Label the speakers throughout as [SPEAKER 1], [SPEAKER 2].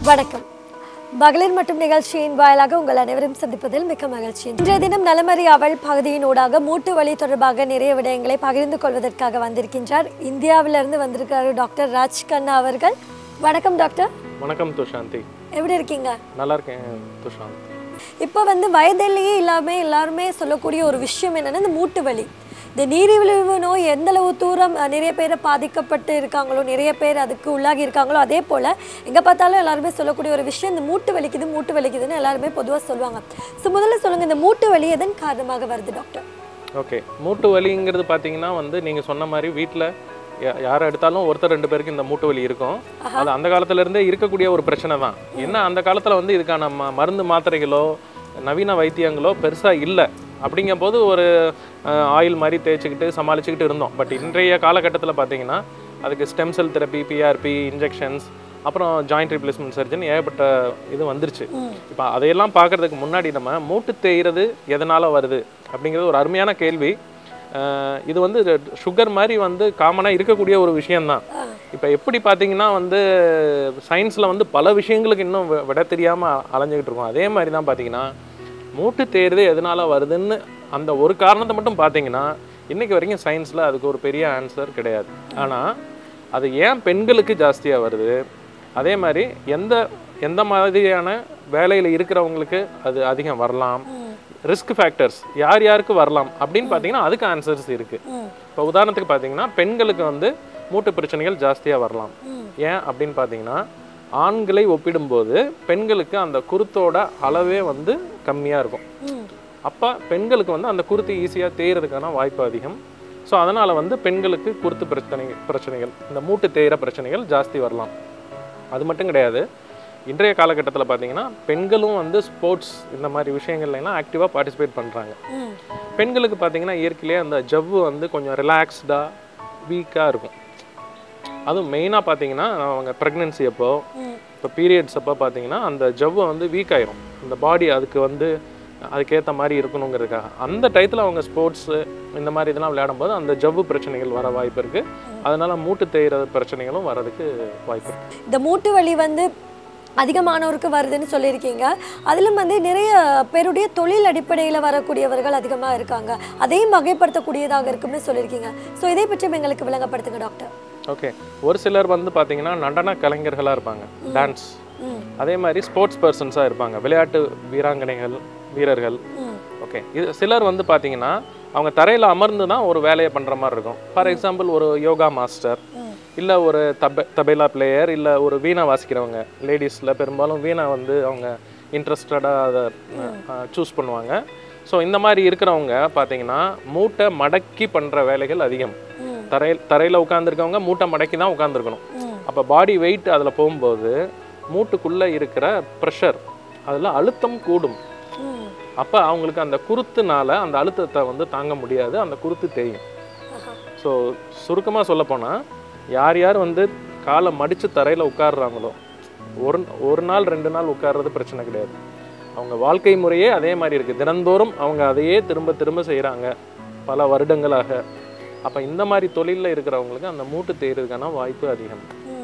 [SPEAKER 1] வணக்கம் மகளிர் மற்றும் நிகழ்ச்சியின் வாயிலாக உங்கள் அனைவரும் சந்திப்பதில் மிக்க மகிழ்ச்சி இன்றைய தினம் நலமறி அவள் பகுதியினூடாக மூட்டு வலி தொடர்பாக நிறைய விடயங்களை பகிர்ந்து கொள்வதற்காக வந்திருக்கின்றார் இந்தியாவிலிருந்து வந்திருக்காரு டாக்டர் ராஜ் கண்ணா அவர்கள் வணக்கம் டாக்டர்
[SPEAKER 2] வணக்கம் துஷாந்தி
[SPEAKER 1] எப்படி இருக்கீங்க
[SPEAKER 2] நல்லா இருக்கேன் துஷாந்த்
[SPEAKER 1] இப்போ வந்து வயதிலேயே இல்லாமல் எல்லாருமே சொல்லக்கூடிய ஒரு விஷயம் என்னன்னா இந்த மூட்டு வலி இந்த நீரிழிவு நோய் எந்த அளவு தூரம் அஹ், நிறைய பேர் பாதிக்கப்பட்டு இருக்காங்களோ நிறைய பேர் அதுக்கு உள்ளாகி இருக்காங்களோ அதே போல் எங்கே பார்த்தாலும் எல்லாருமே சொல்லக்கூடிய ஒரு விஷயம் இந்த மூட்டு வலிக்குது மூட்டு வலிக்குதுன்னு எல்லாருமே பொதுவாக சொல்லுவாங்க ஸோ முதல்ல சொல்லுங்கள் இந்த மூட்டு வலி எதன் காரணமாக வருது டாக்டர்
[SPEAKER 2] ஓகே மூட்டு வலிங்கிறது பார்த்தீங்கன்னா வந்து நீங்கள் சொன்ன மாதிரி வீட்டில் யார் எடுத்தாலும் ஒருத்தர் ரெண்டு பேருக்கு இந்த மூட்டு வலி இருக்கும் அது அந்த காலத்துல இருந்தே இருக்கக்கூடிய ஒரு பிரச்சனை தான் என்ன அந்த காலத்தில் வந்து இதுக்கான ம மருந்து மாத்திரைகளோ நவீன வைத்தியங்களோ பெருசாக இல்லை அப்படிங்கும்போது ஒரு ஆயில் மாதிரி தேய்ச்சிக்கிட்டு சமாளிச்சுக்கிட்டு இருந்தோம் பட் இன்றைய காலகட்டத்தில் பார்த்தீங்கன்னா அதுக்கு stem cell therapy PRP injections அப்புறம் ஜாயிண்ட் ரீப்ளேஸ்மெண்ட் சர்ஜன் ஏகப்பட்ட இது வந்துருச்சு இப்போ அதையெல்லாம் பார்க்கறதுக்கு முன்னாடி நம்ம மூட்டு தேய்றது எதனால் வருது அப்படிங்கிறது ஒரு அருமையான கேள்வி அஹ் இது வந்து சுகர் மாதிரி வந்து காமனாக இருக்கக்கூடிய ஒரு விஷயம்தான் இப்போ எப்படி பார்த்தீங்கன்னா வந்து சயின்ஸில் வந்து பல விஷயங்களுக்கு இன்னும் வி- விட தெரியாமல் அலைஞ்சிக்கிட்டு இருக்கோம் அதே மாதிரி தான் பார்த்தீங்கன்னா மூட்டு தேய்றது எதனால் வருதுன்னு அந்த ஒரு காரணத்தை மட்டும் பார்த்தீங்கன்னா இன்னைக்கு வரைக்கும் சயின்ஸில் அதுக்கு ஒரு பெரிய ஆன்சர் கிடையாது ஆனால் அது ஏன் பெண்களுக்கு ஜாஸ்தியாக வருது அதே மாதிரி எந்த எந்த மாதிரியான வேலையில் இருக்கிறவங்களுக்கு அது அதிகம் வரலாம் ரிஸ்க் ஃபேக்டர்ஸ் யார் யாருக்கு வரலாம் அப்படின்னு பார்த்தீங்கன்னா அதுக்கு ஆன்சர்ஸ் இருக்குது இப்போ உதாரணத்துக்கு பார்த்தீங்கன்னா பெண்களுக்கு வந்து மூட்டு பிரச்சனைகள் ஜாஸ்தியாக வரலாம் ஏன் அப்படின்னு பார்த்தீங்கன்னா ஆண்களை ஒப்பிடும்போது பெண்களுக்கு அந்த குருத்தோட அளவே வந்து கம்மியாக இருக்கும் அப்போ பெண்களுக்கு வந்து அந்த குருத்து ஈஸியாக தேயறதுக்கான வாய்ப்பு அதிகம் ஸோ அதனால் வந்து பெண்களுக்கு குருத்து பிரச்சனை பிரச்சனைகள் இந்த மூட்டு தேயிற பிரச்சனைகள் ஜாஸ்தி வரலாம் அது மட்டும் கிடையாது இன்றைய காலகட்டத்தில் பார்த்தீங்கன்னா பெண்களும் வந்து ஸ்போர்ட்ஸ் இந்த மாதிரி விஷயங்கள்லாம் ஆக்டிவாக பார்ட்டிசிபேட் பண்ணுறாங்க பெண்களுக்கு பார்த்தீங்கன்னா இயற்கையிலே அந்த ஜவ்வு வந்து கொஞ்சம் ரிலாக்ஸ்டாக வீக்காக இருக்கும் அதுவும் மெயினாக பார்த்தீங்கன்னா அவங்க ப்ரெக்னென்சி அப்போ இப்போ பீரியட்ஸ் அப்போ பார்த்தீங்கன்னா அந்த ஜவ்வு வந்து வீக் ஆயிரும் அந்த பாடி அதுக்கு வந்து அதுக்கேற்ற மாதிரி இருக்கணுங்கிறதுக்காக அந்த டயத்தில் அவங்க ஸ்போர்ட்ஸு இந்த மாதிரி இதெல்லாம் விளையாடும்போது அந்த ஜவ்வு பிரச்சனைகள் வர வாய்ப்பு இருக்குது அதனால மூட்டு தேய்கிற பிரச்சனைகளும் வரதுக்கு வாய்ப்பு இருக்குது
[SPEAKER 1] இந்த மூட்டு வலி வந்து அதிகமானோருக்கு வருதுன்னு சொல்லியிருக்கீங்க அதிலும் வந்து நிறைய பேருடைய தொழில் அடிப்படையில் வரக்கூடியவர்கள் அதிகமாக இருக்காங்க அதையும் வகைப்படுத்தக்கூடியதாக இருக்கும்னு சொல்லியிருக்கீங்க ஸோ இதை பற்றி எங்களுக்கு விளங்கப்படுத்துங்க டாக்டர்
[SPEAKER 2] ஓகே ஒரு சிலர் வந்து பார்த்தீங்கன்னா நடன கலைஞர்களாக இருப்பாங்க டான்ஸ் அதே மாதிரி ஸ்போர்ட்ஸ் பர்சன்ஸாக இருப்பாங்க விளையாட்டு வீராங்கனைகள் வீரர்கள் ஓகே இது சிலர் வந்து பார்த்தீங்கன்னா அவங்க தரையில் அமர்ந்து தான் ஒரு வேலையை பண்ணுற மாதிரி இருக்கும் ஃபார் எக்ஸாம்பிள் ஒரு யோகா மாஸ்டர் இல்லை ஒரு தப தபேலா பிளேயர் இல்லை ஒரு வீணை வாசிக்கிறவங்க லேடிஸில் பெரும்பாலும் வீணை வந்து அவங்க இன்ட்ரெஸ்டடாக அதை சூஸ் பண்ணுவாங்க ஸோ இந்த மாதிரி இருக்கிறவங்க பார்த்தீங்கன்னா மூட்டை மடக்கி பண்ணுற வேலைகள் அதிகம் தரையில் தரையில் உட்காந்துருக்கவங்க மூட்டை மடக்கி தான் உட்காந்துருக்கணும் அப்போ பாடி வெயிட் அதில் போகும்போது மூட்டுக்குள்ளே இருக்கிற ப்ரெஷர் அதில் அழுத்தம் கூடும் அப்போ அவங்களுக்கு அந்த குருத்துனால அந்த அழுத்தத்தை வந்து தாங்க முடியாது அந்த குருத்து தேயும் ஸோ சுருக்கமாக சொல்லப்போனால் யார் யார் வந்து காலை மடித்து தரையில் உட்கார்றாங்களோ ஒரு ஒரு நாள் ரெண்டு நாள் உட்கார்றது பிரச்சனை கிடையாது அவங்க வாழ்க்கை முறையே அதே மாதிரி இருக்குது தினந்தோறும் அவங்க அதையே திரும்ப திரும்ப செய்கிறாங்க பல வருடங்களாக அப்போ இந்த மாதிரி தொழிலில் இருக்கிறவங்களுக்கு அந்த மூட்டு தேய்றதுக்கான வாய்ப்பு அதிகம்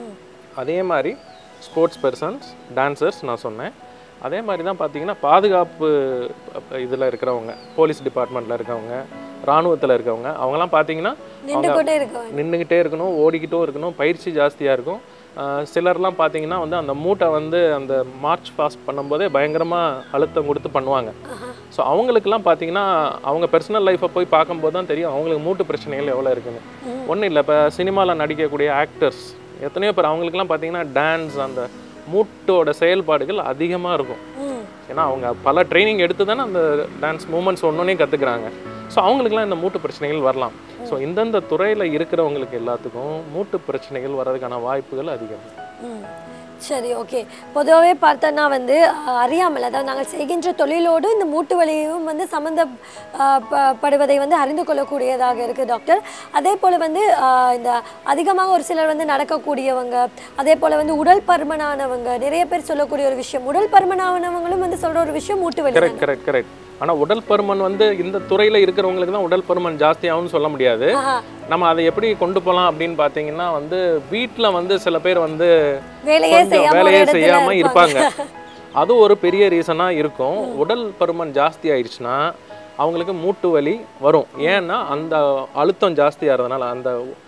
[SPEAKER 2] அதே மாதிரி ஸ்போர்ட்ஸ் பர்சன்ஸ் டான்சர்ஸ் நான் சொன்னேன் அதே மாதிரி தான் பார்த்தீங்கன்னா பாதுகாப்பு இதில் இருக்கிறவங்க போலீஸ் டிபார்ட்மெண்ட்டில் இருக்கவங்க இராணுவத்தில் இருக்கவங்க அவங்கலாம் பார்த்தீங்கன்னா
[SPEAKER 1] நின்று கொண்டே இருக்கோம்
[SPEAKER 2] நின்றுக்கிட்டே இருக்கணும் ஓடிக்கிட்டும் இருக்கணும் பயிற்சி ஜாஸ்தியாக இருக்கும் ஆஹ் சிலர்லாம் பார்த்தீங்கன்னா வந்து அந்த மூட்டை வந்து அந்த மார்ச் ஃபாஸ்ட் பண்ணும்போதே பயங்கரமாக அழுத்தம் கொடுத்து பண்ணுவாங்க ஸோ அவங்களுக்குலாம் பார்த்தீங்கன்னா அவங்க பர்சனல் லைஃப்பை போய் பார்க்கும்போது தான் தெரியும் அவங்களுக்கு மூட்டு பிரச்சனைகள் எவ்வளோ இருக்குன்னு ஒன்றும் இல்லை இப்போ சினிமாவில் நடிக்கக்கூடிய ஆக்டர்ஸ் எத்தனையோ பேர் அவங்களுக்குலாம் பார்த்தீங்கன்னா டான்ஸ் அந்த மூட்டோட செயல்பாடுகள் அதிகமாக இருக்கும் ஏன்னா அவங்க பல ட்ரைனிங் எடுத்து தானே அந்த டான்ஸ் மூமெண்ட்ஸ் ஒன்றொன்னே கற்றுக்குறாங்க ஸோ அவங்களுக்குலாம் இந்த மூட்டு பிரச்சனைகள் வரலாம் ஸோ இந்தந்த துறையில் இருக்கிறவங்களுக்கு எல்லாத்துக்கும் மூட்டு பிரச்சனைகள் வர்றதுக்கான வாய்ப்புகள் அதிகம்
[SPEAKER 1] ம். சரி ஓகே பொதுவாகவே பார்த்தோன்னா வந்து அஹ், அறியாமல் அதாவது நாங்கள் செய்கின்ற தொழிலோடு இந்த மூட்டு வலியும் வந்து சம்மந்தப்படுவதை வந்து அறிந்து கொள்ளக்கூடியதாக இருக்குது டாக்டர் அதே போல் வந்து அஹ், இந்த அதிகமாக ஒரு சிலர் வந்து நடக்கக்கூடியவங்க அதே போல் வந்து உடல் பருமனானவங்க நிறைய பேர் சொல்லக்கூடிய ஒரு விஷயம் உடல் பருமனானவங்களும் வந்து சொல்கிற ஒரு விஷயம் மூட்டு வலி
[SPEAKER 2] கரெக்ட் கரெக்ட் கரெக்ட் ஆனால் உடல் பருமன் வந்து இந்த துறையில் இருக்கிறவங்களுக்கு தான் உடல் பருமன் ஜாஸ்தியாகும்னு சொல்ல முடியாது
[SPEAKER 1] ஆஹா.
[SPEAKER 2] நம்ம அதை எப்படி கொண்டு போகலாம் அப்படின்னு பார்த்தீங்கன்னா வந்து வீட்டில் வந்து சில பேர் வந்து
[SPEAKER 1] வேலையே
[SPEAKER 2] கொஞ்சம்
[SPEAKER 1] செய்யாம ஒரு
[SPEAKER 2] வேலையே
[SPEAKER 1] இடத்துல
[SPEAKER 2] செய்யாம
[SPEAKER 1] இருப்பாங்க.
[SPEAKER 2] இருப்பாங்க அது ஒரு பெரிய ரீசனாக இருக்கும் உடல் பருமன் ஜாஸ்தி ஆயிடுச்சுன்னா அவங்களுக்கு மூட்டு வலி வரும் ஏன்னா அந்த அழுத்தம் ஜாஸ்தி ஆகிறதுனால அந்த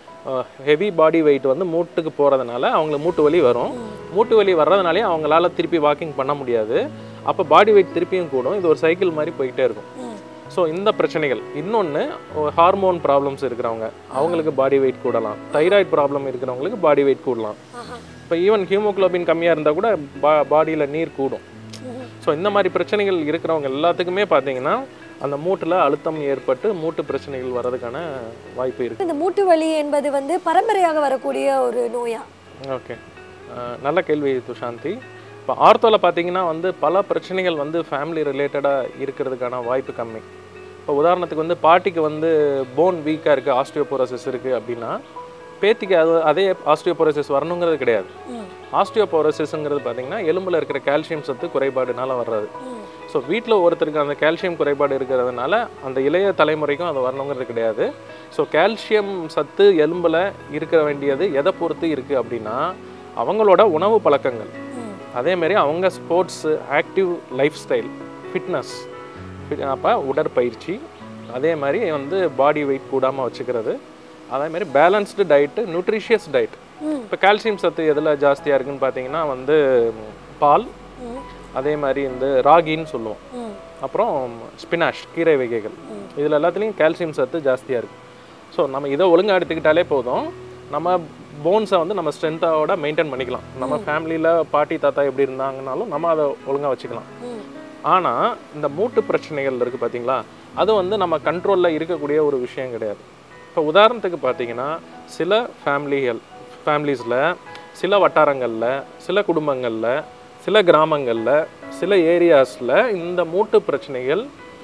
[SPEAKER 2] ஹெவி பாடி வெயிட் வந்து மூட்டுக்கு போகிறதுனால அவங்களுக்கு மூட்டு வலி வரும் மூட்டு வலி வர்றதுனாலே அவங்களால திருப்பி வாக்கிங் பண்ண முடியாது அப்போ பாடி வெயிட் திருப்பியும் கூடும் இது ஒரு சைக்கிள் மாதிரி போயிட்டே இருக்கும்
[SPEAKER 1] ம்.
[SPEAKER 2] ஸோ இந்த பிரச்சனைகள் இன்னொன்று ஹார்மோன் ப்ராப்ளம்ஸ் இருக்கிறவங்க அவங்களுக்கு பாடி வெயிட் கூடலாம் தைராய்டு ப்ராப்ளம் இருக்கிறவங்களுக்கு பாடி வெயிட் கூடலாம்
[SPEAKER 1] ஆஹா.
[SPEAKER 2] இப்போ ஈவன் ஹீமோகுளோபின் கம்மியாக இருந்தால் கூட பா பாடியில் நீர் கூடும்
[SPEAKER 1] ம்ஹும்.
[SPEAKER 2] ஸோ இந்த மாதிரி பிரச்சனைகள் இருக்கிறவங்க எல்லாத்துக்குமே பார்த்தீங்கன்னா அந்த மூட்டில் அழுத்தம் ஏற்பட்டு மூட்டு பிரச்சனைகள் வர்றதுக்கான வாய்ப்பு இருக்குது
[SPEAKER 1] இந்த மூட்டு வலி என்பது வந்து பரம்பரையாக வரக்கூடிய ஒரு நோயா
[SPEAKER 2] ஓகே நல்ல கேள்வி துஷாந்தி இப்போ ஆர்த்தோவில் பார்த்தீங்கன்னா வந்து பல பிரச்சனைகள் வந்து ஃபேமிலி ரிலேட்டடாக இருக்கிறதுக்கான வாய்ப்பு கம்மி இப்போ உதாரணத்துக்கு வந்து பாட்டிக்கு வந்து போன் வீக்காக இருக்குது ஆஸ்டியோபோரோசிஸ் இருக்குது அப்படின்னா பேத்திக்கு அது அதே ஆஸ்டியோபோரோசிஸ் வரணுங்கிறது கிடையாது
[SPEAKER 1] ம்.
[SPEAKER 2] ஆஸ்டியோபோரோசிஸ்ங்கிறது பார்த்தீங்கன்னா எலும்பில் இருக்கிற கால்சியம் சத்து குறைபாடுனால வர்றது
[SPEAKER 1] ம்.
[SPEAKER 2] ஸோ வீட்டில் ஒருத்தருக்கு அந்த கால்சியம் குறைபாடு இருக்கிறதுனால அந்த இளைய தலைமுறைக்கும் அது வரணுங்கிறது கிடையாது ஸோ கால்சியம் சத்து எலும்பில் இருக்க வேண்டியது எதை பொறுத்து இருக்குது அப்படின்னா அவங்களோட உணவு பழக்கங்கள்
[SPEAKER 1] ம்.
[SPEAKER 2] அதேமாரி அவங்க sports active lifestyle fitness அப்போ உடற்பயிற்சி அதே மாதிரி வந்து பாடி வெயிட் கூடாமல் வச்சுக்கிறது அதே மாதிரி பேலன்ஸ்டு டயட்டு நியூட்ரிஷியஸ் டயட்
[SPEAKER 1] ம்.
[SPEAKER 2] இப்போ கால்சியம் சத்து எதில் ஜாஸ்தியாக இருக்குன்னு பார்த்தீங்கன்னா வந்து பால்
[SPEAKER 1] ம்.
[SPEAKER 2] அதே மாதிரி இந்த ராகின்னு சொல்லுவோம்
[SPEAKER 1] ம்.
[SPEAKER 2] அப்புறம் ஸ்பினாஷ் கீரை வகைகள் இதில் எல்லாத்துலேயும் கால்சியம் சத்து ஜாஸ்தியாக இருக்குது ஸோ நம்ம இதை ஒழுங்கா எடுத்துக்கிட்டாலே போதும் நம்ம போன்ஸை வந்து நம்ம ஸ்ட்ரென்த்தோட மெயின்டைன் பண்ணிக்கலாம் நம்ம ஃபேமிலியில் பாட்டி தாத்தா எப்படி இருந்தாங்கனாலும் நம்ம அதை ஒழுங்கா வச்சுக்கலாம்
[SPEAKER 1] ம்.
[SPEAKER 2] ஆனால் இந்த மூட்டு பிரச்சனைகள் இருக்குது பார்த்தீங்களா அது வந்து நம்ம கண்ட்ரோலில் இருக்கக்கூடிய ஒரு விஷயம் கிடையாது இப்போ உதாரணத்துக்கு பார்த்தீங்கன்னா சில ஃபேமிலிகள் ஃபேமிலிஸில் சில வட்டாரங்களில் சில குடும்பங்களில் சில கிராமங்களில் சில ஏரியாஸில் இந்த மூட்டு பிரச்சனைகள்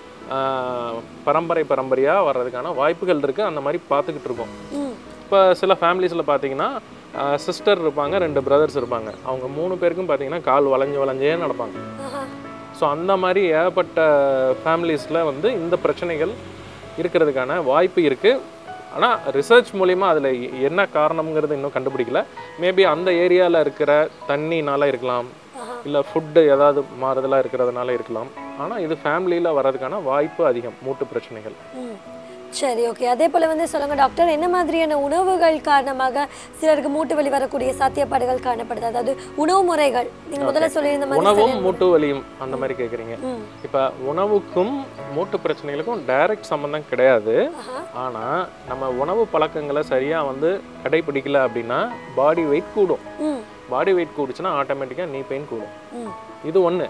[SPEAKER 2] ஆஹ், பரம்பரை பரம்பரையாக வர்றதுக்கான வாய்ப்புகள் இருக்குது அந்த மாதிரி பார்த்துக்கிட்டு இருக்கோம்
[SPEAKER 1] ம்.
[SPEAKER 2] இப்போ சில ஃபேமிலிஸில் பார்த்தீங்கன்னா சிஸ்டர் இருப்பாங்க ரெண்டு பிரதர்ஸ் இருப்பாங்க அவங்க மூணு பேருக்கும் பார்த்தீங்கன்னா கால் வளைஞ்சு வளைஞ்சே நடப்பாங்க
[SPEAKER 1] ஆஹா.
[SPEAKER 2] ஸோ அந்த மாதிரி ஏகப்பட்ட ஃபேமிலிஸில் வந்து இந்த பிரச்சனைகள் இருக்கிறதுக்கான வாய்ப்பு இருக்குது ஆனால் ரிசர்ச் மூலிமா அதில் என்ன காரணம்ங்கிறது இன்னும் கண்டுபிடிக்கல மேபி அந்த ஏரியாவில் இருக்கிற தண்ணினால இருக்கலாம்
[SPEAKER 1] ஆஹா.
[SPEAKER 2] இல்லை ஃபுட்டு ஏதாவது மாறுதலாக இருக்கிறதுனால இருக்கலாம் ஆனால் இது ஃபேமிலியில் வர்றதுக்கான வாய்ப்பு அதிகம் மூட்டு பிரச்சனைகள்
[SPEAKER 1] ம். சரி ஓகே அதே போல வந்து சொல்லுங்க டாக்டர் என்ன மாதிரியான உணவுகள் காரணமாக சிலருக்கு மூட்டு வலி வரக்கூடிய சாத்தியப்பாடுகள் காணப்படுது அதாவது உணவு முறைகள் நீங்க முதல்ல சொல்லியிருந்த மாதிரி
[SPEAKER 2] உணவும் மூட்டு வலியும் அந்த மாதிரி கேட்குறீங்க
[SPEAKER 1] ம்.
[SPEAKER 2] இப்போ உணவுக்கும் மூட்டு பிரச்சனைகளுக்கும் டைரக்ட் சம்மந்தம் கிடையாது
[SPEAKER 1] ஆஹா.
[SPEAKER 2] ஆனால் நம்ம உணவு பழக்கங்களை சரியாக வந்து கடைபிடிக்கல அப்படின்னா பாடி வெயிட் கூடும்
[SPEAKER 1] ம்.
[SPEAKER 2] பாடி வெயிட் கூடுச்சுன்னா ஆட்டோமேட்டிக்காக நீ பெயின் கூடும்
[SPEAKER 1] ம்.
[SPEAKER 2] இது ஒன்று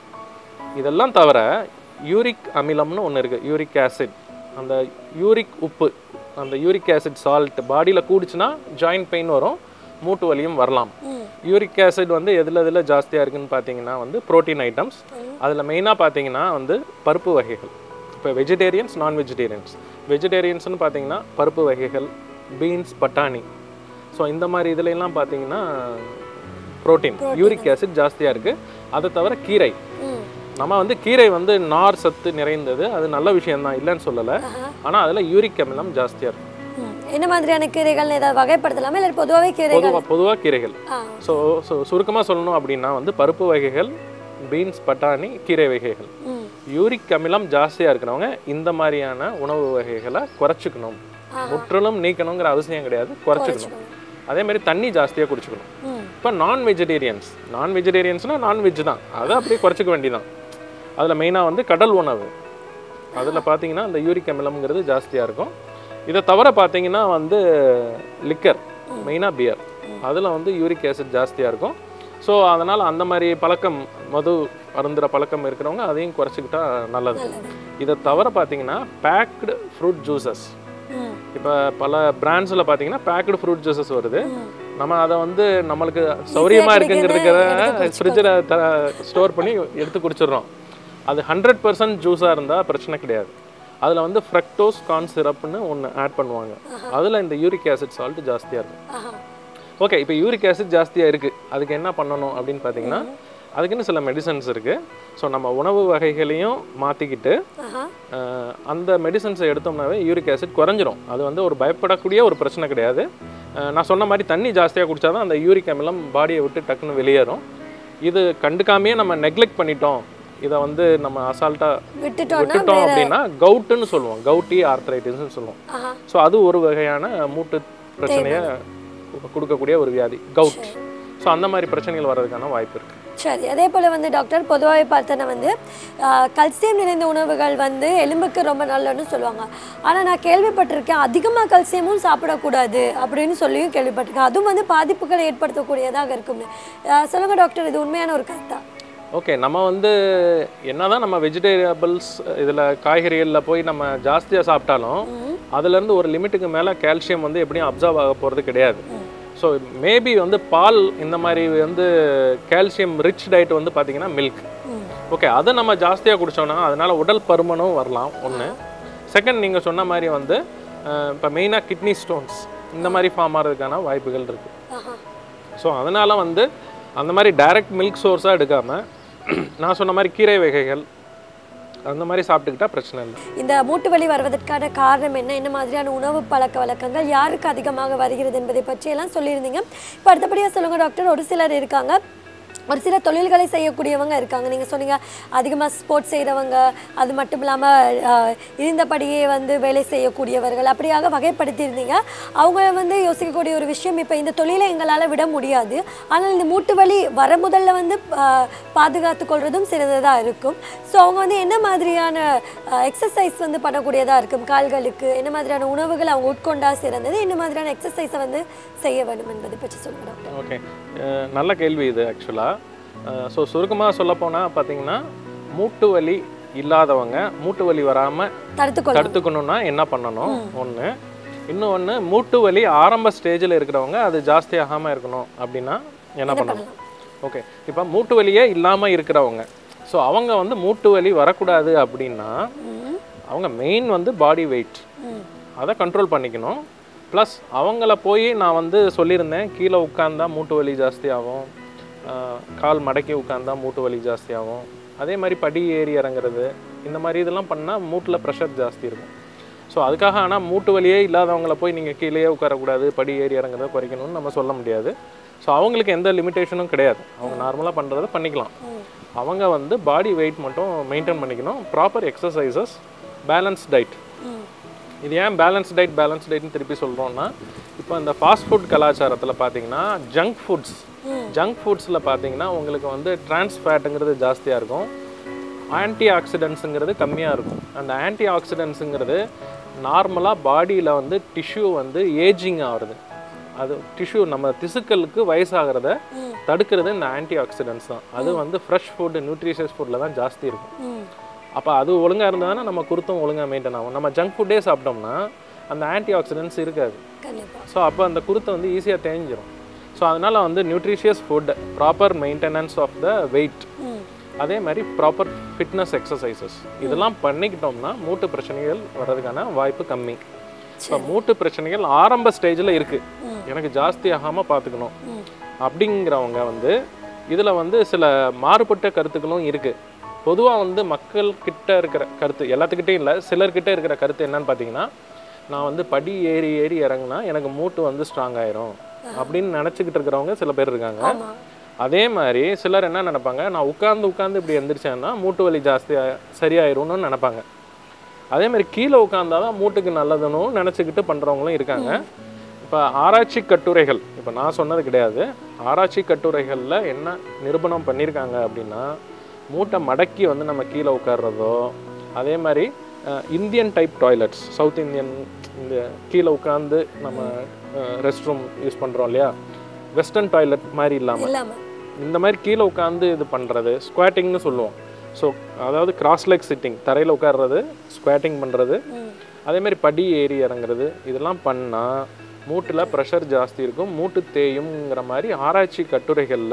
[SPEAKER 2] இதெல்லாம் தவிர யூரிக் அமிலம்னு ஒன்று இருக்குது யூரிக் ஆசிட் அந்த யூரிக் உப்பு அந்த யூரிக் ஆசிட் சால்ட் பாடியில் கூடுச்சுன்னா ஜாயிண்ட் பெயின் வரும் மூட்டு வலியும் வரலாம்
[SPEAKER 1] ம்.
[SPEAKER 2] யூரிக் ஆசிட் வந்து எதில் எதில் ஜாஸ்தியாக இருக்குன்னு பார்த்தீங்கன்னா வந்து புரோட்டீன் ஐட்டம்ஸ் அதில் மெயினாக பார்த்தீங்கன்னா வந்து பருப்பு வகைகள் இப்போ வெஜிடேரியன்ஸ் நான் வெஜிடேரியன்ஸ் வெஜிடேரியன்ஸ்னு பார்த்தீங்கன்னா பருப்பு வகைகள் பீன்ஸ் பட்டாணி ஸோ இந்த மாதிரி இதுல எல்லாம் பார்த்தீங்கன்னா புரோட்டீன் யூரிக் ஆசிட் ஜாஸ்தியாக இருக்குது அதை தவிர கீரை
[SPEAKER 1] ம்.
[SPEAKER 2] நம்ம வந்து கீரை வந்து நார் சத்து நிறைந்தது அது நல்ல விஷயம்தான் இல்லைன்னு சொல்லலை
[SPEAKER 1] ஆஹா.
[SPEAKER 2] ஆனால் அதில் யூரிக் அமிலம் ஜாஸ்தியாக இருக்கும்
[SPEAKER 1] ம். என்ன மாதிரியான கீரைகள் ஏதாவது வகைப்படுத்தலாமா இல்லை பொதுவாகவே கீரைகள்
[SPEAKER 2] பொதுவாக பொதுவாக கீரைகள்
[SPEAKER 1] ஆ
[SPEAKER 2] ஸோ ஸோ சுருக்கமாக சொல்லணும் அப்படின்னா வந்து பருப்பு வகைகள் பீன்ஸ் பட்டாணி கீரை வகைகள்
[SPEAKER 1] ம்.
[SPEAKER 2] யூரிக் அமிலம் ஜாஸ்தியாக இருக்கிறவங்க இந்த மாதிரியான உணவு வகைகளை குறைச்சிக்கணும் முற்றிலும் நீக்கணுங்கிற அவசியம் கிடையாது குறைச்சிக்கணும் அதே மாதிரி தண்ணி ஜாஸ்தியாக குடிச்சுக்கணும்
[SPEAKER 1] ம்.
[SPEAKER 2] இப்போ நான் வெஜிடேரியன்ஸ் நான் வெஜிடேரியன்ஸ்னால் நான்வெஜ் தான் அதை அப்படியே குறைச்சிக்க வேண்டியதான் அதில் மெயினாக வந்து கடல் உணவு அதில் பார்த்தீங்கன்னா அந்த யூரிக் அமிலம்ங்கிறது ஜாஸ்தியாக இருக்கும் இதை தவிர பார்த்தீங்கன்னா வந்து லிக்கர் மெயினாக பியர் அதில் வந்து யூரிக் ஆசிட் ஜாஸ்தியாக இருக்கும் ஸோ அதனால் அந்த மாதிரி பழக்கம் மது அருந்துற பழக்கம் இருக்கிறவங்க அதையும் குறைச்சிக்கிட்டா நல்லது இதை தவிர பார்த்தீங்கன்னா பேக்டு ஃப்ரூட் ஜூசஸ்
[SPEAKER 1] ம்.
[SPEAKER 2] இப்போ பல பிராண்ட்ஸில் பார்த்தீங்கன்னா பேக்டு ஃப்ரூட் ஜூசஸ் வருது
[SPEAKER 1] ம்.
[SPEAKER 2] நம்ம அதை வந்து நம்மளுக்கு சௌரியமாக இருக்குங்கிறதுக்காக
[SPEAKER 1] எடுத்து
[SPEAKER 2] ஃப்ரிட்ஜில் த ஸ்டோர் பண்ணி எடுத்து குடிச்சிடுறோம் அது ஹண்ட்ரட் பர்சன்ட் ஜூஸாக இருந்தால் பிரச்சனை கிடையாது அதில் வந்து ஃப்ரக்டோஸ் கார்ன் சிரப்னு ஒன்று ஆட் பண்ணுவாங்க அதில் இந்த யூரிக் ஆசிட் சால்ட் ஜாஸ்தியாக இருக்கும்
[SPEAKER 1] ஆஹா.
[SPEAKER 2] ஓகே இப்போ யூரிக் ஆசிட் ஜாஸ்தியாக இருக்குது அதுக்கு என்ன பண்ணணும் அப்படின்னு பார்த்தீங்கன்னா அதுக்குன்னு சில மெடிசன்ஸ் இருக்குது ஸோ நம்ம உணவு வகைகளையும் மாற்றிக்கிட்டு
[SPEAKER 1] ஆஹா
[SPEAKER 2] அஹ் அந்த மெடிசன்ஸை எடுத்தோம்னாவே யூரிக் ஆசிட் குறைஞ்சிரும் அது வந்து ஒரு பயப்படக்கூடிய ஒரு பிரச்சனை கிடையாது அஹ் நான் சொன்ன மாதிரி தண்ணி ஜாஸ்தியாக குடிச்சா தான் அந்த யூரிக் அமிலம் பாடியை விட்டு டக்குன்னு வெளியேறும் இது கண்டுக்காமையே நம்ம நெக்லெக்ட் பண்ணிட்டோம் இதை வந்து நம்ம அசால்ட்டாக
[SPEAKER 1] விட்டுட்டோம்னா
[SPEAKER 2] விட்டுட்டோம் அப்படின்னா கவுட்டுன்னு சொல்லுவோம் கவுட்டி ஆர்த்ரைட்டிஸ்னு சொல்லுவோம்
[SPEAKER 1] ஆஹா
[SPEAKER 2] ஸோ அது ஒரு வகையான மூட்டு பிரச்சனையை கொடுக்கக்கூடிய ஒரு வியாதி கவுட் ஸோ அந்த மாதிரி பிரச்சனைகள் வர்றதுக்கான வாய்ப்பு இருக்குது
[SPEAKER 1] சரி அதே போல் வந்து டாக்டர் பொதுவாகவே பார்த்தோன்னா வந்து கல்சியம் நிறைந்த உணவுகள் வந்து எலும்புக்கு ரொம்ப நல்லதுன்னு சொல்லுவாங்க ஆனால் நான் கேள்விப்பட்டிருக்கேன் அதிகமாக கல்சியமும் சாப்பிடக்கூடாது அப்படின்னு சொல்லியும் கேள்விப்பட்டிருக்கேன் அதுவும் வந்து பாதிப்புகளை ஏற்படுத்தக்கூடியதாக இருக்கும்னு அஹ் சொல்லுங்க டாக்டர் இது உண்மையான ஒரு கருத்தா
[SPEAKER 2] ஓகே நம்ம வந்து என்னதான் நம்ம வெஜிடேபிள்ஸ் இதில் காய்கறிகளில் போய் நம்ம ஜாஸ்தியாக சாப்பிட்டாலும் அதுலேருந்து ஒரு லிமிட்டுக்கு மேலே கால்சியம் வந்து எப்படியும் அப்சர்வ் ஆக போகிறது கிடையாது ஸோ மேபி வந்து பால் இந்த மாதிரி வந்து கால்சியம் ரிச் டயட் வந்து பார்த்தீங்கன்னா மில்க் ஓகே அதை நம்ம ஜாஸ்தியாக குடிச்சோம்னா அதனால உடல் பருமனும் வரலாம் ஒன்று செகண்ட் நீங்கள் சொன்ன மாதிரி வந்து இப்போ மெயினாக கிட்னி ஸ்டோன்ஸ் இந்த மாதிரி ஃபார்ம் ஆகிறதுக்கான வாய்ப்புகள் இருக்குது
[SPEAKER 1] ஆஹா
[SPEAKER 2] ஸோ அதனால் வந்து அந்த மாதிரி டைரக்ட் மில்க் சோர்ஸாக எடுக்காமல் நான் சொன்ன மாதிரி கீரை வகைகள் அந்த மாதிரி சாப்பிட்டுக்கிட்டா பிரச்சனை இல்லை
[SPEAKER 1] இந்த மூட்டு வலி வருவதற்கான காரணம் என்ன என்ன மாதிரியான உணவு பழக்க வழக்கங்கள் யாருக்கு அதிகமாக வருகிறது என்பதை பற்றி எல்லாம் சொல்லியிருந்தீங்க இப்போ அடுத்தபடியாக சொல்லுங்க டாக்டர் ஒரு சிலர் இருக்காங்க ஒரு சில தொழில்களை செய்யக்கூடியவங்க இருக்காங்க நீங்கள் சொன்னீங்க அதிகமாக ஸ்போர்ட்ஸ் செய்கிறவங்க அது மட்டும் இல்லாமல் இருந்தபடியே வந்து வேலை செய்யக்கூடியவர்கள் அப்படியாக வகைப்படுத்தியிருந்தீங்க அவங்க வந்து யோசிக்கக்கூடிய ஒரு விஷயம் இப்போ இந்த தொழிலை எங்களால் விட முடியாது ஆனால் இந்த மூட்டு வலி வர முதல்ல வந்து ஆஹ், பாதுகாத்து கொள்வதும் சிறந்ததாக இருக்கும் ஸோ அவங்க வந்து என்ன மாதிரியான எக்ஸசைஸ் வந்து பண்ணக்கூடியதாக இருக்கும் கால்களுக்கு என்ன மாதிரியான உணவுகள் அவங்க உட்கொண்டா சிறந்தது என்ன மாதிரியான எக்ஸசைஸை வந்து செய்ய வேண்டும் என்பதை பற்றி சொல்லுங்க டாக்டர்
[SPEAKER 2] ஓகே நல்ல கேள்வி இது ஆக்சுவலாக ஸோ சுருக்கமாக சொல்லப்போனால் பார்த்தீங்கன்னா மூட்டு வலி இல்லாதவங்க மூட்டு வலி வராமல்
[SPEAKER 1] தடுத்துக்கொள்ள
[SPEAKER 2] தடுத்துக்கணும்னா என்ன பண்ணணும் ஒன்று இன்னொன்று மூட்டு வலி ஆரம்ப ஸ்டேஜில் இருக்கிறவங்க அது ஜாஸ்தி ஆகாமல் இருக்கணும் அப்படின்னா என்ன பண்ணணும் ஓகே இப்போ மூட்டு வலியே இல்லாமல் இருக்கிறவங்க ஸோ அவங்க வந்து மூட்டு வலி வரக்கூடாது அப்படின்னா அவங்க மெயின் வந்து பாடி வெயிட் அதை கண்ட்ரோல் பண்ணிக்கணும் ப்ளஸ் அவங்கள போய் நான் வந்து சொல்லியிருந்தேன் கீழே உட்காந்தா மூட்டு வலி ஜாஸ்தி ஆகும் ஆஹ் கால் மடக்கி உட்காந்தா மூட்டு வலி ஜாஸ்தி ஆகும் அதே மாதிரி படி ஏறி இறங்குறது இந்த மாதிரி இதெல்லாம் பண்ணால் மூட்டில் ப்ரெஷர் ஜாஸ்தி இருக்கும் ஸோ அதுக்காக ஆனால் மூட்டு வலியே இல்லாதவங்கள போய் நீங்கள் கீழேயே உட்காரக்கூடாது படி ஏறி இறங்குறத குறைக்கணும்னு நம்ம சொல்ல முடியாது ஸோ அவங்களுக்கு எந்த லிமிட்டேஷனும் கிடையாது அவங்க நார்மலாக பண்ணுறத பண்ணிக்கலாம் அவங்க வந்து பாடி வெயிட் மட்டும் மெயின்டைன் பண்ணிக்கணும் ப்ராப்பர் எக்ஸசைசஸ் பேலன்ஸ் டயட் இது ஏன் பேலன்ஸ் டயட் பேலன்ஸ் டயட்னு திருப்பி சொல்கிறோம்னா இப்போ இந்த ஃபாஸ்ட் ஃபுட் கலாச்சாரத்தில் பார்த்தீங்கன்னா ஜங்க் ஃபுட்ஸ் ஜங்க் ஃபுட்ஸில் பார்த்தீங்கன்னா உங்களுக்கு வந்து trans ஃபேட்டுங்கிறது ஜாஸ்தியாக இருக்கும் ஆன்டி ஆக்சிடென்ட்ஸுங்கிறது கம்மியாக இருக்கும் அந்த ஆன்டி ஆக்சிடென்ட்ஸுங்கிறது நார்மலாக பாடியில் வந்து டிஷ்யூ வந்து ஏஜிங் ஆகுறது அது டிஷ்யூ நம்ம திசுக்களுக்கு வயசாகிறத தடுக்கிறது இந்த ஆன்டி ஆக்சிடென்ட்ஸ் தான் அது வந்து ஃப்ரெஷ் ஃபுட் நியூட்ரிஷியஸ் ஃபுட்டில் தான் ஜாஸ்தி இருக்கும்
[SPEAKER 1] ம்
[SPEAKER 2] அப்போ அது ஒழுங்காக இருந்தால் நம்ம குருத்தம் ஒழுங்காக மெயின்டைன் ஆகும் நம்ம ஜங்க் ஃபுட்டே சாப்பிட்டோம்னா அந்த ஆன்டி ஆக்சிடென்ட்ஸ் இருக்காது
[SPEAKER 1] கண்டிப்பா
[SPEAKER 2] ஸோ அப்போ அந்த குருத்தை வந்து ஈஸியாக தேஞ்சிரும் ஸோ அதனால் வந்து nutritious food proper maintenance of the weight
[SPEAKER 1] hmm
[SPEAKER 2] அதே மாதிரி ப்ராப்பர் ஃபிட்னஸ் எக்ஸசைசஸ் இதெல்லாம் பண்ணிக்கிட்டோம்னா மூட்டு பிரச்சனைகள் வர்றதுக்கான வாய்ப்பு கம்மி இப்போ மூட்டு பிரச்சனைகள் ஆரம்ப ஸ்டேஜில் இருக்குது எனக்கு ஜாஸ்தி ஆகாமல் பார்த்துக்கணும்
[SPEAKER 1] ம்
[SPEAKER 2] அப்படிங்கிறவங்க வந்து இதில் வந்து சில மாறுபட்ட கருத்துக்களும் இருக்குது பொதுவாக வந்து மக்கள் கிட்ட இருக்கிற கருத்து எல்லாத்துக்கிட்டையும் இல்லை சிலர்கிட்ட இருக்கிற கருத்து என்னன்னு பார்த்தீங்கன்னா நான் வந்து படி ஏறி ஏறி இறங்குனா எனக்கு மூட்டு வந்து ஸ்ட்ராங் ஆயிரும் அப்படின்னு நினச்சிக்கிட்டு இருக்கிறவங்க சில பேர் இருக்காங்க
[SPEAKER 1] ஆமா
[SPEAKER 2] அதே மாதிரி சிலர் என்ன நினைப்பாங்க நான் உட்காந்து உட்காந்து இப்படி எந்திரிச்சேன்னா மூட்டு வலி ஜாஸ்தியாக சரியாயிரும்னு நினைப்பாங்க அதே மாதிரி கீழே உட்காந்தாதான் மூட்டுக்கு நல்லதுன்னு நினச்சிக்கிட்டு பண்ணுறவங்களும் இருக்காங்க இப்போ ஆராய்ச்சி கட்டுரைகள் இப்போ நான் சொன்னது கிடையாது ஆராய்ச்சி கட்டுரைகளில் என்ன நிரூபணம் பண்ணியிருக்காங்க அப்படின்னா மூட்டை மடக்கி வந்து நம்ம கீழே உட்கார்றதோ அதே மாதிரி Indian type toilets south Indian இந்த கீழே உட்காந்து நம்ம ரெஸ்ட் ரூம் யூஸ் பண்ணுறோம் இல்லையா வெஸ்டர்ன் டாய்லெட் மாதிரி இல்லாமல்
[SPEAKER 1] இல்லாம
[SPEAKER 2] இந்த மாதிரி கீழே உட்காந்து இது பண்ணுறது ஸ்குவாட்டிங்னு சொல்லுவோம் ஸோ அதாவது கிராஸ் லெக் சிட்டிங் தரையில் உட்கார்றது ஸ்குவாட்டிங் பண்ணுறது
[SPEAKER 1] ம்
[SPEAKER 2] அதே மாதிரி படி ஏறி இறங்குறது இதெல்லாம் பண்ணால் மூட்டில் ப்ரெஷர் ஜாஸ்தி இருக்கும் மூட்டு தேயுங்கிற மாதிரி ஆராய்ச்சி கட்டுரைகளில்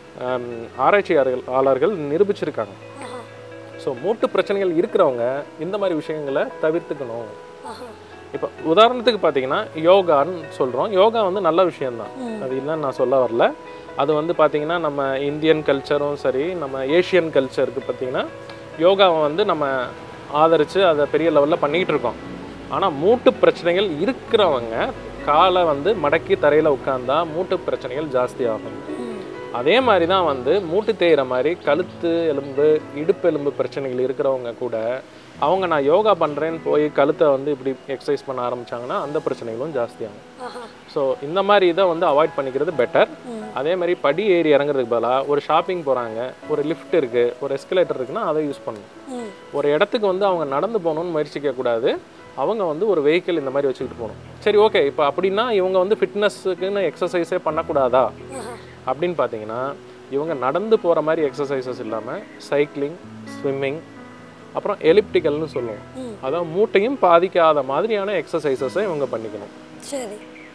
[SPEAKER 2] ஆராய்ச்சியாளர்கள் நிரூபிச்சிருக்காங்க
[SPEAKER 1] ஆஹா
[SPEAKER 2] ஸோ மூட்டு பிரச்சனைகள் இருக்கிறவங்க இந்த மாதிரி விஷயங்களை தவிர்த்துக்கணும்
[SPEAKER 1] ஆஹா
[SPEAKER 2] இப்போ உதாரணத்துக்கு பார்த்தீங்கன்னா யோகான்னு சொல்கிறோம் யோகா வந்து நல்ல விஷயம்தான்
[SPEAKER 1] ம்.
[SPEAKER 2] அது இல்லைன்னு நான் சொல்ல வரல அது வந்து பார்த்திங்கன்னா நம்ம இந்தியன் கல்ச்சரும் சரி நம்ம ஏஷியன் கல்ச்சருக்கு பார்த்திங்கன்னா யோகாவை வந்து நம்ம ஆதரித்து அதை பெரிய லெவலில் பண்ணிக்கிட்டு இருக்கோம் ஆனால் மூட்டு பிரச்சனைகள் இருக்கிறவங்க காலை வந்து மடக்கி தரையில் உட்காந்தா மூட்டு பிரச்சனைகள் ஜாஸ்தி ஆகும் அதே மாதிரி தான் வந்து மூட்டு தேயிற மாதிரி கழுத்து எலும்பு இடுப்பு எலும்பு பிரச்சனைகள் இருக்கிறவங்க கூட அவங்க நான் யோகா பண்ணுறேன்னு போய் கழுத்தை வந்து இப்படி எக்ஸசைஸ் பண்ண ஆரம்பிச்சாங்கன்னா அந்த பிரச்சனைகளும் ஜாஸ்தியாகும்
[SPEAKER 1] ஆஹா
[SPEAKER 2] ஸோ இந்த மாதிரி இதை வந்து அவாய்ட் பண்ணிக்கிறது பெட்டர் அதே மாதிரி படி ஏறி இறங்குறதுக்கு பதிலாக ஒரு ஷாப்பிங் போகிறாங்க ஒரு லிஃப்ட் இருக்குது ஒரு எஸ்கலேட்டர் இருக்குன்னா அதை யூஸ் பண்ணணும்
[SPEAKER 1] ம்
[SPEAKER 2] ஒரு இடத்துக்கு வந்து அவங்க நடந்து போகணும்னு முயற்சிக்க கூடாது அவங்க வந்து ஒரு வெஹிக்கிள் இந்த மாதிரி வச்சுக்கிட்டு போகணும் சரி ஓகே இப்போ அப்படின்னா இவங்க வந்து ஃபிட்னஸுக்குன்னு எக்ஸசைஸே பண்ணக்கூடாதா
[SPEAKER 1] ஆஹா
[SPEAKER 2] அப்படின்னு பார்த்தீங்கன்னா இவங்க நடந்து போகிற மாதிரி எக்ஸசைசஸ் இல்லாமல் சைக்கிளிங் ஸ்விம்மிங் அப்புறம் எலிப்டிக்கல்னு சொல்லுவோம்
[SPEAKER 1] ம்.
[SPEAKER 2] அதான் மூட்டையும் பாதிக்காத மாதிரியான எக்ஸசைசஸை இவங்க பண்ணிக்கணும்
[SPEAKER 1] சரி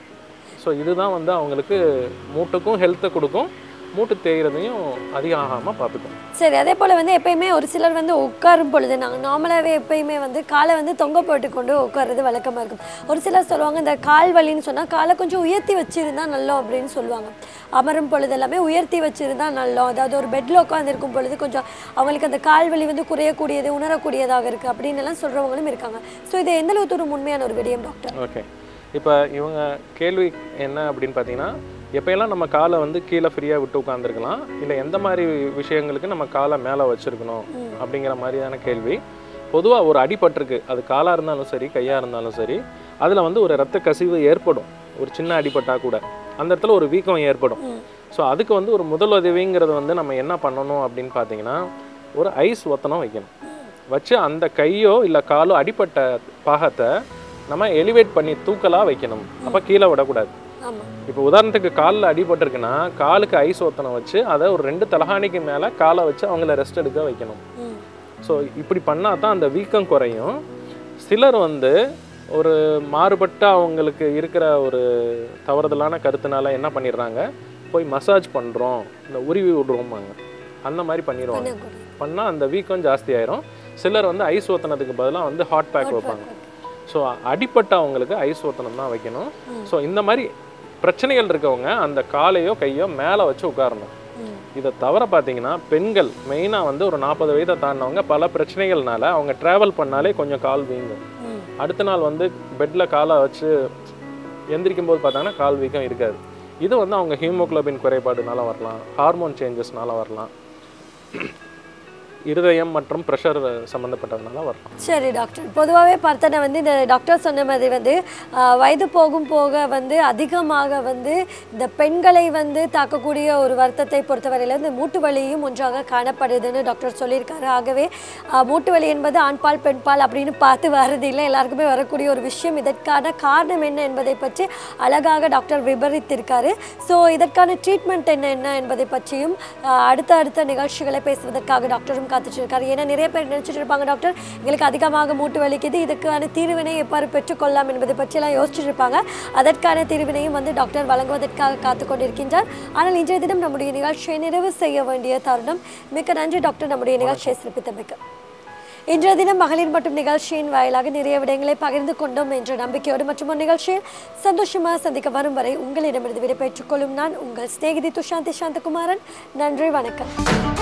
[SPEAKER 2] ஸோ இதுதான் வந்து அவங்களுக்கு மூட்டுக்கும் ஹெல்த்தை கொடுக்கும் மூட்டு தேய்கிறதையும் அதிகம் ஆகாமல் பார்த்துக்கும்
[SPEAKER 1] சரி அதே போல் வந்து எப்பயுமே ஒரு சிலர் வந்து உட்காரும் பொழுது நாங்கள் நார்மலாகவே எப்பயுமே வந்து காலை வந்து தொங்க போட்டு கொண்டு உட்கார்றது வழக்கமாக இருக்கும் ஒரு சிலர் சொல்லுவாங்க இந்த கால் வலின்னு சொன்னால் காலை கொஞ்சம் உயர்த்தி வச்சிருந்தா நல்லோம் அப்படின்னு சொல்லுவாங்க அமரும் பொழுது எல்லாமே உயர்த்தி வச்சிருந்தா நல்லோம் அதாவது ஒரு பெட்டில் உட்காந்துருக்கும் பொழுது கொஞ்சம் அவங்களுக்கு அந்த கால் வலி வந்து குறையக்கூடியது உணரக்கூடியதாக இருக்குது அப்படின்னு எல்லாம் சொல்கிறவங்களும் இருக்காங்க ஸோ இது எந்த அளவுக்கு ஒரு உண்மையான ஒரு விடயம் டாக்டர்
[SPEAKER 2] ஓகே இப்போ இவங்க கேள்வி என்ன அப்படின்னு பார்த்தீங்கன்னா எப்பயெல்லாம் நம்ம காலை வந்து கீழே ஃப்ரீயாக விட்டு உட்காந்துருக்கலாம் இல்லை எந்த மாதிரி விஷயங்களுக்கு நம்ம காலை மேலே வச்சுருக்கணும் அப்படிங்கிற மாதிரியான கேள்வி பொதுவாக ஒரு அடிபட்டிருக்கு அது காலாக இருந்தாலும் சரி கையாக இருந்தாலும் சரி அதில் வந்து ஒரு ரத்த கசிவு ஏற்படும் ஒரு சின்ன அடிபட்டா கூட அந்த இடத்துல ஒரு வீக்கம் ஏற்படும் ஸோ அதுக்கு வந்து ஒரு முதல் உதவிங்கிறது வந்து நம்ம என்ன பண்ணணும் அப்படின்னு பார்த்தீங்கன்னா ஒரு ஐஸ் ஒத்தனம் வைக்கணும் வச்சு அந்த கையோ இல்லை காலோ அடிப்பட்ட பாகத்தை நம்ம எலிவேட் பண்ணி தூக்கலாக வைக்கணும் அப்போ கீழே விடக்கூடாது
[SPEAKER 1] ஆமாம்
[SPEAKER 2] இப்போ உதாரணத்துக்கு காலில் அடிபட்டிருக்குன்னா காலுக்கு ஐஸ் ஒத்தனம் வச்சு அதை ஒரு ரெண்டு தலகாணிக்கு மேலே காலை வச்சு அவங்கள ரெஸ்ட் எடுக்க வைக்கணும்
[SPEAKER 1] ம்
[SPEAKER 2] ஸோ இப்படி பண்ணால் தான் அந்த வீக்கம் குறையும் சிலர் வந்து ஒரு மாறுபட்ட அவங்களுக்கு இருக்கிற ஒரு தவறுதலான கருத்துனால என்ன பண்ணிடுறாங்க போய் மசாஜ் பண்ணுறோம் இந்த உருவி விடுறோமாங்க அந்த மாதிரி பண்ணிடுவாங்க
[SPEAKER 1] பண்ணக்கூடாது
[SPEAKER 2] பண்ணால் அந்த வீக்கம் ஜாஸ்தி ஆயிரும் சிலர் வந்து ஐஸ் ஊற்றினதுக்கு பதிலாக வந்து ஹாட் பேக் வைப்பாங்க ஸோ அடிப்பட்ட அவங்களுக்கு ஐஸ் ஊத்தனம் தான் வைக்கணும் ஸோ இந்த மாதிரி பிரச்சனைகள் இருக்கவங்க அந்த காலையோ கையோ மேலே வச்சு உட்காரணும்
[SPEAKER 1] ம்
[SPEAKER 2] இதை தவிர பார்த்தீங்கன்னா பெண்கள் மெயினாக வந்து ஒரு நாற்பது வயதை தாண்டினவங்க பல பிரச்சனைகள்னால அவங்க ட்ராவல் பண்ணாலே கொஞ்சம் கால் வீங்கும்
[SPEAKER 1] ம்
[SPEAKER 2] அடுத்த நாள் வந்து பெட்டில் காலை வச்சு எந்திரிக்கும் போது பார்த்தாங்கன்னா கால் வீக்கம் இருக்காது இது வந்து அவங்க ஹீமோகுளோபின் குறைபாடுனால வரலாம் ஹார்மோன் சேஞ்சஸ்னால வரலாம் இருதயம் மற்றும் ப்ரெஷர் சம்மந்தப்பட்டதுனால வரலாம்
[SPEAKER 1] சரி டாக்டர் பொதுவாகவே பார்த்தோன்னா வந்து இந்த டாக்டர் சொன்ன மாதிரி வந்து ஆஹ், வயது போகும் போக வந்து அதிகமாக வந்து இந்த பெண்களை வந்து தாக்கக்கூடிய ஒரு வருத்தத்தை பொறுத்தவரையில் இந்த மூட்டு வலியும் ஒன்றாக காணப்படுதுன்னு டாக்டர் சொல்லியிருக்காரு ஆகவே ஆஹ், மூட்டு வலி என்பது ஆண்பால் பெண்பால் அப்படின்னு பார்த்து வர்றது இல்லை எல்லாருக்குமே வரக்கூடிய ஒரு விஷயம் இதற்கான காரணம் என்ன என்பதை பற்றி அழகாக டாக்டர் விபரித்திருக்காரு ஸோ இதற்கான ட்ரீட்மெண்ட் என்ன என்ன என்பதை பற்றியும் ஆஹ், அடுத்த அடுத்த நிகழ்ச்சிகளை பேசுவதற்காக டாக்டரும் காத்துட்டு இருக்காரு ஏன்னா நிறைய பேர் நினைச்சிட்டு இருப்பாங்க டாக்டர் எங்களுக்கு அதிகமாக மூட்டு வலிக்குது இதுக்கான தீர்வினை எவ்வாறு பெற்றுக்கொள்ளலாம் என்பதை பற்றியெல்லாம் யோசிச்சுட்டு இருப்பாங்க அதற்கான தீர்வினையும் வந்து டாக்டர் வழங்குவதற்காக காத்து கொண்டிருக்கின்றார் ஆனால் இன்றைய தினம் நம்முடைய நிகழ்ச்சியை நிறைவு செய்ய வேண்டிய தருணம் மிக்க நன்றி டாக்டர் நம்முடைய நிகழ்ச்சியை சிறப்பித்தமைக்கு இன்றைய தினம் மகளிர் மற்றும் நிகழ்ச்சியின் வாயிலாக நிறைய விடயங்களை பகிர்ந்து கொண்டோம் என்ற நம்பிக்கையோடு மற்றும் ஒரு நிகழ்ச்சியில் சந்தோஷமாக சந்திக்க வரும் வரை உங்களிடமிருந்து விடைபெற்றுக் கொள்ளும் நான் உங்கள் சிநேகிதி துஷாந்தி சாந்தகுமாரன் நன்றி வணக்கம்